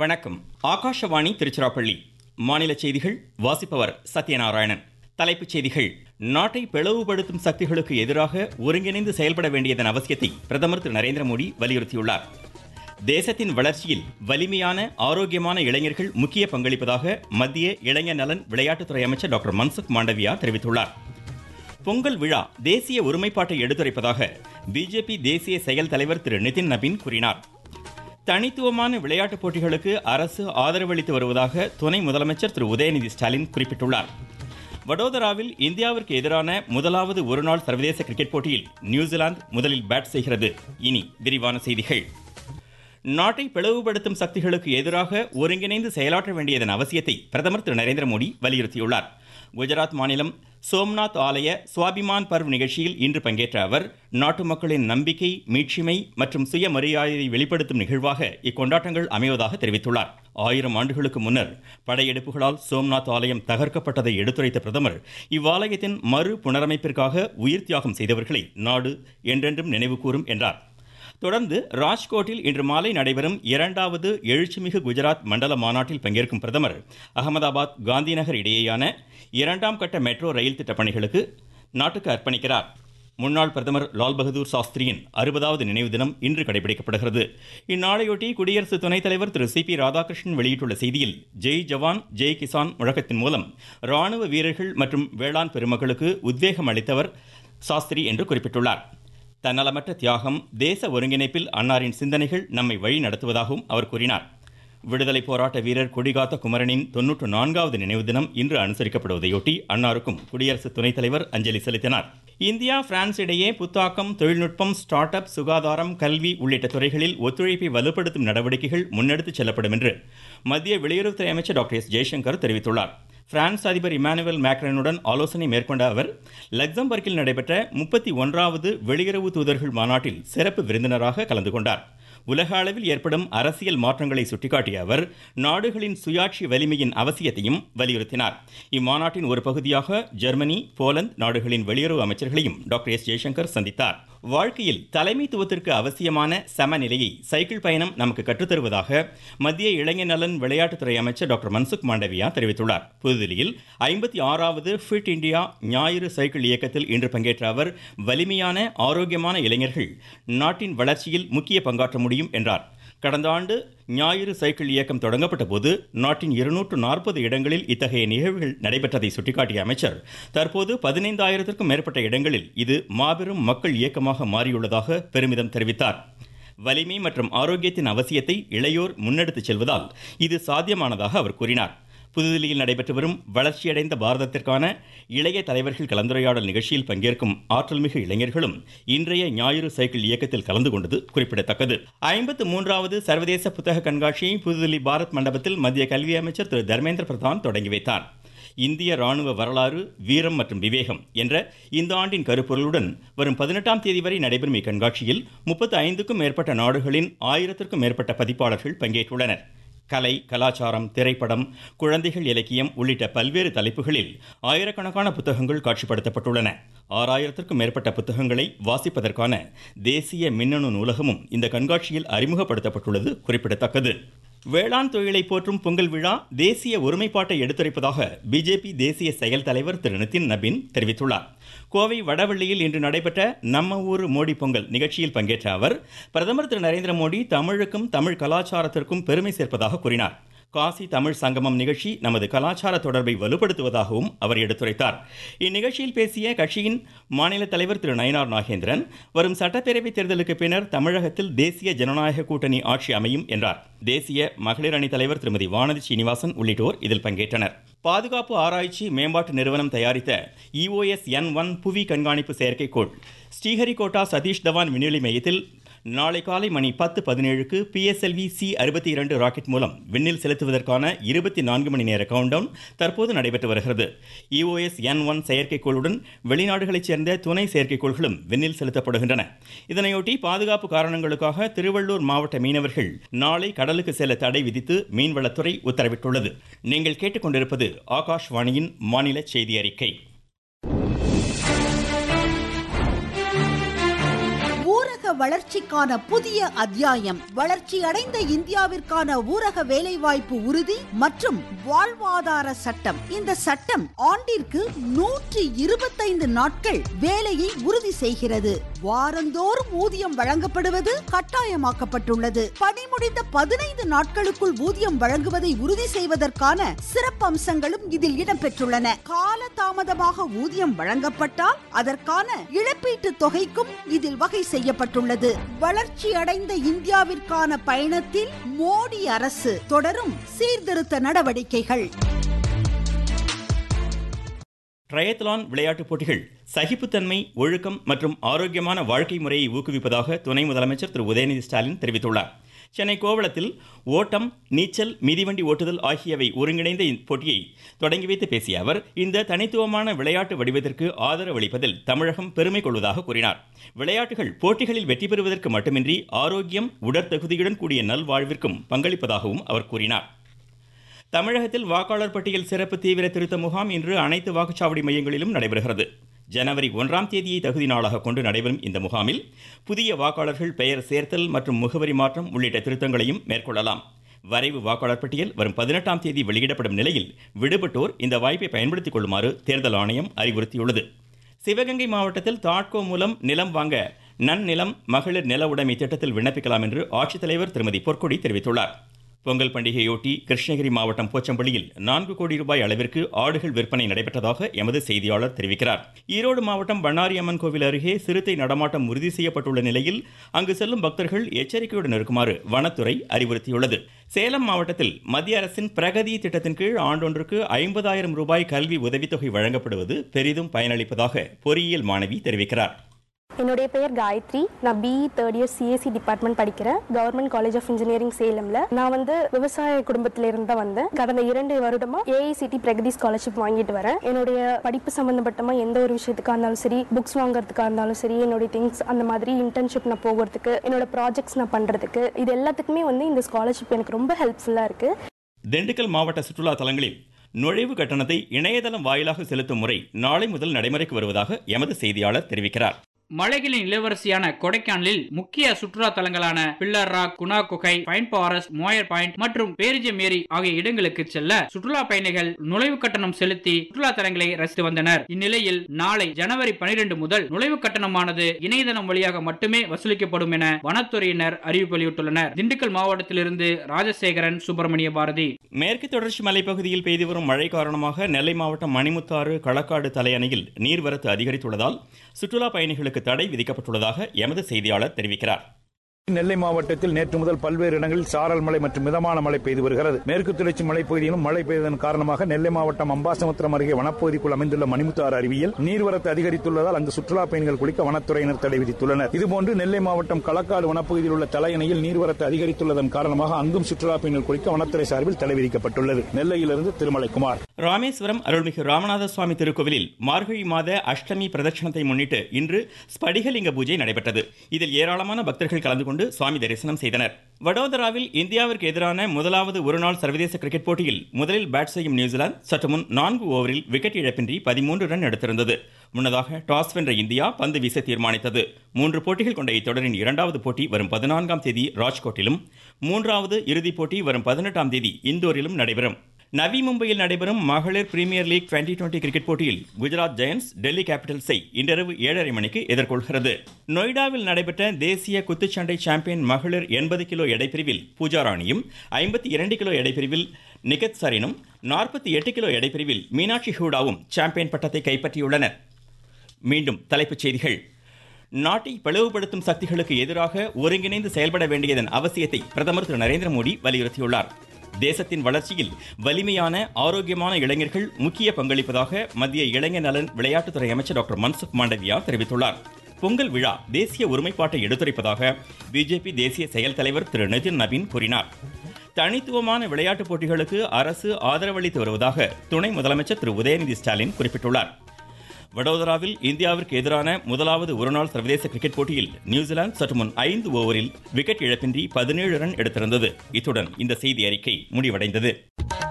வணக்கம் ஆகாஷவாணி திருச்சிராப்பள்ளி மாநில செய்திகள் வாசிப்பவர் சத்யநாராயணன் தலைப்புச் செய்திகள் நாட்டை பிளவுபடுத்தும் சக்திகளுக்கு எதிராக ஒருங்கிணைந்து செயல்பட வேண்டியதன் அவசியத்தை பிரதமர் திரு நரேந்திர மோடி வலியுறுத்தியுள்ளார் தேசத்தின் வளர்ச்சியில் வலிமையான ஆரோக்கியமான இளைஞர்கள் முக்கிய பங்களிப்பதாக மத்திய இளைஞர் நலன் விளையாட்டுத்துறை அமைச்சர் டாக்டர் மன்சுக் மாண்டவியா தெரிவித்துள்ளார் பொங்கல் விழா தேசிய ஒருமைப்பாட்டை எடுத்துரைப்பதாக பிஜேபி தேசிய செயல் தலைவர் திரு நிதின் நபீன் கூறினார் தனித்துவமான விளையாட்டுப் போட்டிகளுக்கு அரசு ஆதரவளித்து வருவதாக துணை முதலமைச்சர் திரு உதயநிதி ஸ்டாலின் குறிப்பிட்டுள்ளார் வடோதராவில் இந்தியாவிற்கு எதிரான முதலாவது ஒருநாள் சர்வதேச கிரிக்கெட் போட்டியில் நியூசிலாந்து முதலில் பேட் செய்கிறது இனி விரிவான செய்திகள் நாட்டை பிளவுபடுத்தும் சக்திகளுக்கு எதிராக ஒருங்கிணைந்து செயலாற்ற வேண்டியதன் அவசியத்தை பிரதமர் திரு நரேந்திர மோடி வலியுறுத்தியுள்ளார் குஜராத் மாநிலம் சோம்நாத் ஆலய சுவாபிமான் பர்வ் நிகழ்ச்சியில் இன்று பங்கேற்ற அவர் நாட்டு மக்களின் நம்பிக்கை மீட்சிமை மற்றும் சுயமரியாதையை வெளிப்படுத்தும் நிகழ்வாக இக்கொண்டாட்டங்கள் அமைவதாக தெரிவித்துள்ளார் ஆயிரம் ஆண்டுகளுக்கு முன்னர் படையெடுப்புகளால் சோம்நாத் ஆலயம் தகர்க்கப்பட்டதை எடுத்துரைத்த பிரதமர் இவ்வாலயத்தின் மறு புனரமைப்பிற்காக உயிர் தியாகம் செய்தவர்களை நாடு என்றென்றும் நினைவுகூரும் என்றார் தொடர்ந்து ராஜ்கோட்டில் இன்று மாலை நடைபெறும் இரண்டாவது எழுச்சிமிகு குஜராத் மண்டல மாநாட்டில் பங்கேற்கும் பிரதமர் அகமதாபாத் காந்திநகர் இடையேயான இரண்டாம் கட்ட மெட்ரோ ரயில் திட்ட பணிகளுக்கு நாட்டுக்கு அர்ப்பணிக்கிறார் முன்னாள் பிரதமர் லால் பகதூர் சாஸ்திரியின் அறுபதாவது நினைவு தினம் இன்று கடைபிடிக்கப்படுகிறது இந்நாளையொட்டி குடியரசு துணைத் தலைவர் திரு சி பி ராதாகிருஷ்ணன் வெளியிட்டுள்ள செய்தியில் ஜெய் ஜவான் ஜெய் கிசான் முழக்கத்தின் மூலம் ராணுவ வீரர்கள் மற்றும் வேளாண் பெருமக்களுக்கு உத்வேகம் அளித்தவர் சாஸ்திரி என்று குறிப்பிட்டுள்ளார் தன்னலமற்ற தியாகம் தேச ஒருங்கிணைப்பில் அன்னாரின் சிந்தனைகள் நம்மை வழி நடத்துவதாகவும் அவர் கூறினார் விடுதலை போராட்ட வீரர் கொடிகாத்த குமரனின் தொன்னூற்று நான்காவது நினைவு தினம் இன்று அனுசரிக்கப்படுவதையொட்டி அன்னாருக்கும் குடியரசு துணைத் தலைவர் அஞ்சலி செலுத்தினார் இந்தியா பிரான்ஸ் இடையே புத்தாக்கம் தொழில்நுட்பம் ஸ்டார்ட் அப் சுகாதாரம் கல்வி உள்ளிட்ட துறைகளில் ஒத்துழைப்பை வலுப்படுத்தும் நடவடிக்கைகள் முன்னெடுத்துச் செல்லப்படும் என்று மத்திய வெளியுறவுத்துறை அமைச்சர் டாக்டர் எஸ் ஜெய்சங்கர் தெரிவித்துள்ளார் பிரான்ஸ் அதிபர் இமானுவேல் மேக்ரனுடன் ஆலோசனை மேற்கொண்ட அவர் லக்சம்பர்கில் நடைபெற்ற முப்பத்தி ஒன்றாவது வெளியுறவு தூதர்கள் மாநாட்டில் சிறப்பு விருந்தினராக கலந்து கொண்டார் உலக அளவில் ஏற்படும் அரசியல் மாற்றங்களை சுட்டிக்காட்டிய அவர் நாடுகளின் சுயாட்சி வலிமையின் அவசியத்தையும் வலியுறுத்தினார் இம்மாநாட்டின் ஒரு பகுதியாக ஜெர்மனி போலந்து நாடுகளின் வெளியுறவு அமைச்சர்களையும் டாக்டர் எஸ் ஜெய்சங்கர் சந்தித்தார் வாழ்க்கையில் தலைமைத்துவத்திற்கு அவசியமான சமநிலையை சைக்கிள் பயணம் நமக்கு கற்றுத்தருவதாக மத்திய இளைஞர் நலன் விளையாட்டுத்துறை அமைச்சர் டாக்டர் மன்சுக் மாண்டவியா தெரிவித்துள்ளார் புதுதில்லியில் ஐம்பத்தி ஆறாவது ஃபிட் இந்தியா ஞாயிறு சைக்கிள் இயக்கத்தில் இன்று பங்கேற்ற அவர் வலிமையான ஆரோக்கியமான இளைஞர்கள் நாட்டின் வளர்ச்சியில் முக்கிய பங்காற்ற முடியும் என்றார் கடந்த ஆண்டு ஞாயிறு சைக்கிள் இயக்கம் தொடங்கப்பட்ட போது நாட்டின் இருநூற்று நாற்பது இடங்களில் இத்தகைய நிகழ்வுகள் நடைபெற்றதை சுட்டிக்காட்டிய அமைச்சர் தற்போது பதினைந்தாயிரத்திற்கும் மேற்பட்ட இடங்களில் இது மாபெரும் மக்கள் இயக்கமாக மாறியுள்ளதாக பெருமிதம் தெரிவித்தார் வலிமை மற்றும் ஆரோக்கியத்தின் அவசியத்தை இளையோர் முன்னெடுத்துச் செல்வதால் இது சாத்தியமானதாக அவர் கூறினார் புதுதில்லியில் நடைபெற்று வரும் வளர்ச்சியடைந்த பாரதத்திற்கான இளைய தலைவர்கள் கலந்துரையாடல் நிகழ்ச்சியில் பங்கேற்கும் ஆற்றல்மிகு இளைஞர்களும் இன்றைய ஞாயிறு சைக்கிள் இயக்கத்தில் கலந்து கொண்டது குறிப்பிடத்தக்கது ஐம்பத்து மூன்றாவது சர்வதேச புத்தக கண்காட்சியை புதுதில்லி பாரத் மண்டபத்தில் மத்திய கல்வி அமைச்சர் திரு தர்மேந்திர பிரதான் தொடங்கி வைத்தார் இந்திய ராணுவ வரலாறு வீரம் மற்றும் விவேகம் என்ற இந்த ஆண்டின் கருப்பொருளுடன் வரும் பதினெட்டாம் தேதி வரை நடைபெறும் இக்கண்காட்சியில் முப்பத்து ஐந்துக்கும் மேற்பட்ட நாடுகளின் ஆயிரத்திற்கும் மேற்பட்ட பதிப்பாளர்கள் பங்கேற்றுள்ளனர் கலை கலாச்சாரம் திரைப்படம் குழந்தைகள் இலக்கியம் உள்ளிட்ட பல்வேறு தலைப்புகளில் ஆயிரக்கணக்கான புத்தகங்கள் காட்சிப்படுத்தப்பட்டுள்ளன ஆறாயிரத்திற்கும் மேற்பட்ட புத்தகங்களை வாசிப்பதற்கான தேசிய மின்னணு நூலகமும் இந்த கண்காட்சியில் அறிமுகப்படுத்தப்பட்டுள்ளது குறிப்பிடத்தக்கது வேளாண் தொழிலை போற்றும் பொங்கல் விழா தேசிய ஒருமைப்பாட்டை எடுத்துரைப்பதாக பிஜேபி தேசிய செயல் தலைவர் திரு நிதின் நபின் தெரிவித்துள்ளார் கோவை வடவள்ளியில் இன்று நடைபெற்ற நம்ம ஊர் மோடி பொங்கல் நிகழ்ச்சியில் பங்கேற்ற அவர் பிரதமர் திரு நரேந்திர மோடி தமிழுக்கும் தமிழ் கலாச்சாரத்திற்கும் பெருமை சேர்ப்பதாக கூறினார் காசி தமிழ் சங்கமம் நிகழ்ச்சி நமது கலாச்சார தொடர்பை வலுப்படுத்துவதாகவும் அவர் எடுத்துரைத்தார் இந்நிகழ்ச்சியில் பேசிய கட்சியின் மாநில தலைவர் திரு நயனார் நாகேந்திரன் வரும் சட்டப்பேரவை தேர்தலுக்கு பின்னர் தமிழகத்தில் தேசிய ஜனநாயக கூட்டணி ஆட்சி அமையும் என்றார் தேசிய மகளிர் அணி தலைவர் திருமதி வானதி சீனிவாசன் உள்ளிட்டோர் இதில் பங்கேற்றனர் பாதுகாப்பு ஆராய்ச்சி மேம்பாட்டு நிறுவனம் தயாரித்த இஓஎஸ் என் ஒன் புவி கண்காணிப்பு செயற்கைக்கோள் ஸ்ரீஹரிகோட்டா சதீஷ் தவான் விண்வெளி மையத்தில் நாளை காலை மணி பத்து பதினேழுக்கு பிஎஸ்எல்வி சி அறுபத்தி இரண்டு ராக்கெட் மூலம் விண்ணில் செலுத்துவதற்கான இருபத்தி நான்கு மணி நேர கவுண்டவுன் தற்போது நடைபெற்று வருகிறது இஓஎஸ் என் ஒன் செயற்கைக்கோளுடன் வெளிநாடுகளைச் சேர்ந்த துணை செயற்கைக்கோள்களும் விண்ணில் செலுத்தப்படுகின்றன இதனையொட்டி பாதுகாப்பு காரணங்களுக்காக திருவள்ளூர் மாவட்ட மீனவர்கள் நாளை கடலுக்கு செல்ல தடை விதித்து மீன்வளத்துறை உத்தரவிட்டுள்ளது நீங்கள் கேட்டுக்கொண்டிருப்பது ஆகாஷ்வாணியின் மாநில செய்தி அறிக்கை ஊரக வளர்ச்சிக்கான புதிய அத்தியாயம் வளர்ச்சி அடைந்த இந்தியாவிற்கான ஊரக வேலைவாய்ப்பு உறுதி மற்றும் வாழ்வாதார சட்டம் இந்த சட்டம் ஆண்டிற்கு நூற்றி இருபத்தைந்து நாட்கள் வேலையை உறுதி செய்கிறது வாரந்தோறும் ஊதியம் வழங்கப்படுவது கட்டாயமாக்கப்பட்டுள்ளது பணி முடிந்த பதினைந்து நாட்களுக்குள் ஊதியம் வழங்குவதை உறுதி செய்வதற்கான சிறப்பு அம்சங்களும் இதில் இடம்பெற்றுள்ளன கால தாமதமாக ஊதியம் வழங்கப்பட்டால் அதற்கான இழப்பீட்டு தொகைக்கும் இதில் வகை செய்யப்பட்டுள்ளது வளர்ச்சி அடைந்த இந்தியாவிற்கான பயணத்தில் மோடி அரசு தொடரும் சீர்திருத்த நடவடிக்கைகள் ட்ரயத்லான் விளையாட்டுப் போட்டிகள் சகிப்புத்தன்மை ஒழுக்கம் மற்றும் ஆரோக்கியமான வாழ்க்கை முறையை ஊக்குவிப்பதாக துணை முதலமைச்சர் திரு உதயநிதி ஸ்டாலின் தெரிவித்துள்ளார் சென்னை கோவளத்தில் ஓட்டம் நீச்சல் மிதிவண்டி ஓட்டுதல் ஆகியவை ஒருங்கிணைந்த இப்போட்டியை தொடங்கி வைத்து பேசிய அவர் இந்த தனித்துவமான விளையாட்டு வடிவத்திற்கு ஆதரவு அளிப்பதில் தமிழகம் பெருமை கொள்வதாக கூறினார் விளையாட்டுகள் போட்டிகளில் வெற்றி பெறுவதற்கு மட்டுமின்றி ஆரோக்கியம் உடற்தகுதியுடன் கூடிய நல்வாழ்விற்கும் பங்களிப்பதாகவும் அவர் கூறினார் தமிழகத்தில் வாக்காளர் பட்டியல் சிறப்பு தீவிர திருத்த முகாம் இன்று அனைத்து வாக்குச்சாவடி மையங்களிலும் நடைபெறுகிறது ஜனவரி ஒன்றாம் தேதியை தகுதி நாளாக கொண்டு நடைபெறும் இந்த முகாமில் புதிய வாக்காளர்கள் பெயர் சேர்த்தல் மற்றும் முகவரி மாற்றம் உள்ளிட்ட திருத்தங்களையும் மேற்கொள்ளலாம் வரைவு வாக்காளர் பட்டியல் வரும் பதினெட்டாம் தேதி வெளியிடப்படும் நிலையில் விடுபட்டோர் இந்த வாய்ப்பை பயன்படுத்திக் கொள்ளுமாறு தேர்தல் ஆணையம் அறிவுறுத்தியுள்ளது சிவகங்கை மாவட்டத்தில் தாட்கோ மூலம் நிலம் வாங்க நன்னிலம் மகளிர் நில உடைமை திட்டத்தில் விண்ணப்பிக்கலாம் என்று ஆட்சித்தலைவர் திருமதி பொற்கொடி தெரிவித்துள்ளார் பொங்கல் பண்டிகையொட்டி கிருஷ்ணகிரி மாவட்டம் போச்சம்பள்ளியில் நான்கு கோடி ரூபாய் அளவிற்கு ஆடுகள் விற்பனை நடைபெற்றதாக எமது செய்தியாளர் தெரிவிக்கிறார் ஈரோடு மாவட்டம் பண்ணாரி அம்மன் கோவில் அருகே சிறுத்தை நடமாட்டம் உறுதி செய்யப்பட்டுள்ள நிலையில் அங்கு செல்லும் பக்தர்கள் எச்சரிக்கையுடன் இருக்குமாறு வனத்துறை அறிவுறுத்தியுள்ளது சேலம் மாவட்டத்தில் மத்திய அரசின் பிரகதி திட்டத்தின் கீழ் ஆண்டொன்றுக்கு ஐம்பதாயிரம் ரூபாய் கல்வி உதவித்தொகை வழங்கப்படுவது பெரிதும் பயனளிப்பதாக பொறியியல் மாணவி தெரிவிக்கிறார் என்னுடைய பெயர் காயத்ரி நான் BE third year CSE department படிக்கிறேன் கவர்மெண்ட் காலேஜ் ஆஃப் இன்ஜினியரிங் சேலம்ல நான் வந்து விவசாய குடும்பத்தில இருந்து வந்தேன் கடந்த இரண்டு வருடமா ஏஐசிடி பிரகதி ஸ்காலர்ஷிப் வாங்கிட்டு வரேன் என்னுடைய படிப்பு சம்பந்தப்பட்டமா எந்த ஒரு விஷயத்துக்கா இருந்தாலும் சரி புக்ஸ் வாங்குறதுக்கா இருந்தாலும் சரி என்னுடைய திங்ஸ் அந்த மாதிரி இன்டர்ன்ஷிப் நான் போகிறதுக்கு என்னோட ப்ராஜெக்ட்ஸ் நான் பண்றதுக்கு இது எல்லாத்துக்குமே வந்து இந்த ஸ்காலர்ஷிப் எனக்கு ரொம்ப ஹெல்ப்ஃபுல்லா இருக்கு திண்டுக்கல் மாவட்ட சுற்றுலா தலங்களில் நுழைவு கட்டணத்தை இணையதளம் வாயிலாக செலுத்தும் முறை நாளை முதல் நடைமுறைக்கு வருவதாக எமது செய்தியாளர் தெரிவிக்கிறார் மலைகளின் இளவரசியான கொடைக்கானலில் முக்கிய சுற்றுலா தலங்களான பில்லர் ராக் குணா குகை பைன் ஃபாரஸ்ட் மோயர் பாயிண்ட் மற்றும் பேரிஜம் ஏரி ஆகிய இடங்களுக்கு செல்ல சுற்றுலா பயணிகள் நுழைவு கட்டணம் செலுத்தி சுற்றுலா தலங்களை ரசித்து வந்தனர் இந்நிலையில் நாளை ஜனவரி பனிரெண்டு முதல் நுழைவு கட்டணமானது இணையதளம் வழியாக மட்டுமே வசூலிக்கப்படும் என வனத்துறையினர் அறிவிப்பு வெளியிட்டுள்ளனர் திண்டுக்கல் மாவட்டத்திலிருந்து ராஜசேகரன் சுப்பிரமணிய பாரதி மேற்கு தொடர்ச்சி மலைப்பகுதியில் பெய்து வரும் மழை காரணமாக நெல்லை மாவட்டம் மணிமுத்தாறு களக்காடு தலையணையில் நீர்வரத்து அதிகரித்துள்ளதால் சுற்றுலா பயணிகளுக்கு தடை விதிக்கப்பட்டுள்ளதாக எமது செய்தியாளர் தெரிவிக்கிறார் நெல்லை மாவட்டத்தில் நேற்று முதல் பல்வேறு இடங்களில் சாரல் மழை மற்றும் மிதமான மழை பெய்து வருகிறது மேற்கு தொடர்ச்சி மலைப்பகுதியிலும் மழை பெய்ததன் காரணமாக நெல்லை மாவட்டம் அம்பாசமுத்திரம் அருகே வனப்பகுதிக்குள் அமைந்துள்ள மணிமுத்தாறு அருவியில் நீர்வரத்து அதிகரித்துள்ளதால் அங்கு சுற்றுலா பயணிகள் குளிக்க வனத்துறையினர் தடை விதித்துள்ளனர் இதுபோன்று நெல்லை மாவட்டம் களக்காடு வனப்பகுதியில் உள்ள தலையணையில் நீர்வரத்து அதிகரித்துள்ளதன் காரணமாக அங்கும் சுற்றுலா பயணிகள் குளிக்க வனத்துறை சார்பில் தடை விதிக்கப்பட்டுள்ளது நெல்லையிலிருந்து திருமலைக்குமார் ராமேஸ்வரம் அருள்மிகு ராமநாத சுவாமி திருக்கோவிலில் மார்கழி மாத அஷ்டமி பிரதட்சணத்தை முன்னிட்டு இன்று ஸ்படிகலிங்க பூஜை நடைபெற்றது இதில் ஏராளமான பக்தர்கள் கலந்து கொண்டு சுவாமி தரிசனம் செய்தனர் வடோதராவில் இந்தியாவிற்கு எதிரான முதலாவது ஒருநாள் சர்வதேச கிரிக்கெட் போட்டியில் முதலில் பேட் செய்யும் நியூசிலாந்து சற்று முன் நான்கு ஓவரில் விக்கெட் இழப்பின்றி பதிமூன்று ரன் எடுத்திருந்தது முன்னதாக டாஸ் வென்ற இந்தியா பந்து வீச தீர்மானித்தது மூன்று போட்டிகள் கொண்ட இத்தொடரின் இரண்டாவது போட்டி வரும் பதினான்காம் தேதி ராஜ்கோட்டிலும் மூன்றாவது இறுதிப் போட்டி வரும் பதினெட்டாம் தேதி இந்தோரிலும் நடைபெறும் நவி மும்பையில் நடைபெறும் மகளிர் Premier League twenty twenty cricket போட்டியில் குஜராத் ஜெயன்ஸ் டெல்லி கேபிட்டல்ஸை இன்றிரவு ஏழரை மணிக்கு எதிர்கொள்கிறது நொய்டாவில் நடைபெற்ற தேசிய குத்துச்சண்டை சாம்பியன் மகளிர் எண்பது கிலோ எடைப்பிரிவில் பூஜா ராணியும் ஐம்பத்தி இரண்டு கிலோ எடைப்பிரிவில் நிகத் சரினும் நாற்பத்தி எட்டு கிலோ எடைப்பிரிவில் மீனாட்சி ஹூடாவும் சாம்பியன் பட்டத்தை கைப்பற்றியுள்ளனர் மீண்டும் தலைப்புச் செய்திகள் நாட்டை பிளவுபடுத்தும் சக்திகளுக்கு எதிராக ஒருங்கிணைந்து செயல்பட வேண்டியதன் அவசியத்தை பிரதமர் திரு நரேந்திர மோடி வலியுறுத்தியுள்ளார் தேசத்தின் வளர்ச்சியில் வலிமையான ஆரோக்கியமான இளைஞர்கள் முக்கிய பங்களிப்பதாக மத்திய இளைஞர் நலன் விளையாட்டுத்துறை அமைச்சர் டாக்டர் மன்சுக் மாண்டவியா தெரிவித்துள்ளார் பொங்கல் விழா தேசிய ஒருமைப்பாட்டை எடுத்துரைப்பதாக பிஜேபி தேசிய செயல் தலைவர் திரு நிதின் நவீன் கூறினார் தனித்துவமான விளையாட்டுப் போட்டிகளுக்கு அரசு ஆதரவளித்து வருவதாக துணை முதலமைச்சர் திரு உதயநிதி ஸ்டாலின் குறிப்பிட்டுள்ளார் வடோதராவில் இந்தியாவிற்கு எதிரான முதலாவது ஒருநாள் சர்வதேச கிரிக்கெட் போட்டியில் நியூசிலாந்து சற்று முன் ஐந்து ஓவரில் விக்கெட் இழப்பின்றி பதினேழு ரன் எடுத்திருந்தது இத்துடன் இந்த செய்தி அறிக்கை முடிவடைந்தது